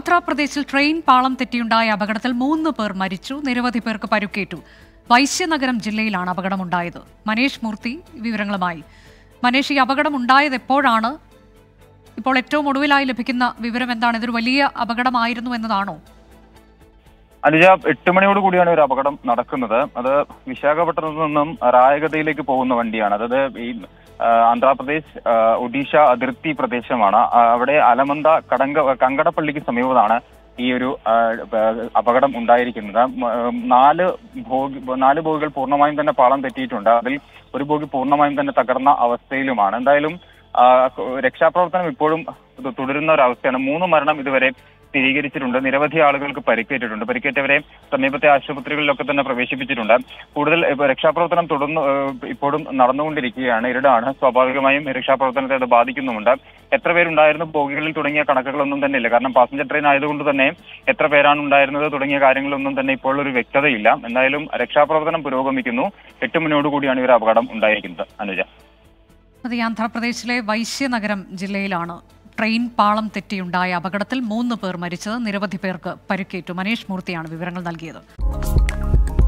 ആന്ധ്രാപ്രദേശിൽ ട്രെയിൻ പാളം തെറ്റിയുണ്ടായ അപകടത്തിൽ മൂന്ന് പേർ മരിച്ചു നിരവധി പേർക്ക് പരുക്കേറ്റു വൈശ്യനഗരം ജില്ലയിലാണ് അപകടമുണ്ടായത് മനേഷ് മൂർത്തി വിവരങ്ങളുമായി മനേഷ് ഈ അപകടം ഉണ്ടായത് എപ്പോഴാണ് ഇപ്പോൾ ഏറ്റവും ഒടുവിലായി ലഭിക്കുന്ന വിവരം എന്താണ് ഇതൊരു വലിയ അപകടമായിരുന്നു എന്നതാണോ അനുജ എട്ട് മണിയോട് കൂടിയാണ് ഒരു അപകടം നടക്കുന്നത് അത് വിശാഖപട്ടണത്ത് നിന്നും റായഗതയിലേക്ക് പോകുന്ന വണ്ടിയാണ് അതായത് ഈ ആ, ആന്ധ്രാപ്രദേശ് ആ, ഒഡീഷ അതിർത്തി പ്രദേശമാണ് ആ, അവിടെ അലമന്ത കടങ്ക കങ്കടപ്പള്ളിക്ക് സമീപത്താണ് ഈ ഒരു ആ, ബ- അപകടം ഉണ്ടായിരിക്കുന്നത് മ- നാല് ബോഗി നാല് ബോഗികൾ പൂർണ്ണമായും തന്നെ പാളം തെറ്റിയിട്ടുണ്ട് അതിൽ ഒരു ബോഗി പൂർണ്ണമായും തന്നെ തകർന്ന അവസ്ഥയിലുമാണ് എന്തായാലും ആ, രക്ഷാപ്രവർത്തനം ഇപ്പോഴും തു- തുടരുന്ന ഒരു അവസ്ഥയാണ് മൂന്ന് മരണം ഇതുവരെ സ്ഥിരീകരിച്ചിട്ടുണ്ട് നിരവധി ആളുകൾക്ക് പരിക്കേറ്റിട്ടുണ്ട് പരിക്കേറ്റവരെ സമീപത്തെ ആശുപത്രികളിലൊക്കെ തന്നെ പ്രവേശിപ്പിച്ചിട്ടുണ്ട് കൂടുതൽ ഇപ്പൊ രക്ഷാപ്രവർത്തനം തുടർന്ന് ഏഹ്, ഇപ്പോഴും നടന്നുകൊണ്ടിരിക്കുകയാണ് ഇരുടാണ് സ്വാഭാവികമായും രക്ഷാപ്രവർത്തനത്തെ അത് ബാധിക്കുന്നുമുണ്ട് എത്ര പേരുണ്ടായിരുന്നു ബോഗികളിൽ തുടങ്ങിയ കണക്കുകളൊന്നും തന്നെ ഇല്ല കാരണം പാസഞ്ചർ ട്രെയിൻ ആയതുകൊണ്ട് തന്നെ എത്ര പേരാണ് ഉണ്ടായിരുന്നത് തുടങ്ങിയ കാര്യങ്ങളൊന്നും തന്നെ ഇപ്പോൾ ഒരു വ്യക്തതയില്ല എന്തായാലും രക്ഷാപ്രവർത്തനം പുരോഗമിക്കുന്നു എട്ട് മണിയോട് കൂടിയാണ് ഈ ഒരു അപകടം ഉണ്ടായിരിക്കുന്നത് അനുജ അത് ഈ ആന്ധ്രാപ്രദേശിലെ വൈശ്യനഗരം ജില്ലയിലാണ് ട്രെയിൻ പാളം തെറ്റിയുണ്ടായ അപകടത്തിൽ മൂന്ന് പേർ മരിച്ചത് നിരവധി പേർക്ക് പരുക്കേറ്റു മനേഷ് മൂർത്തിയാണ് വിവരങ്ങൾ നൽകിയത്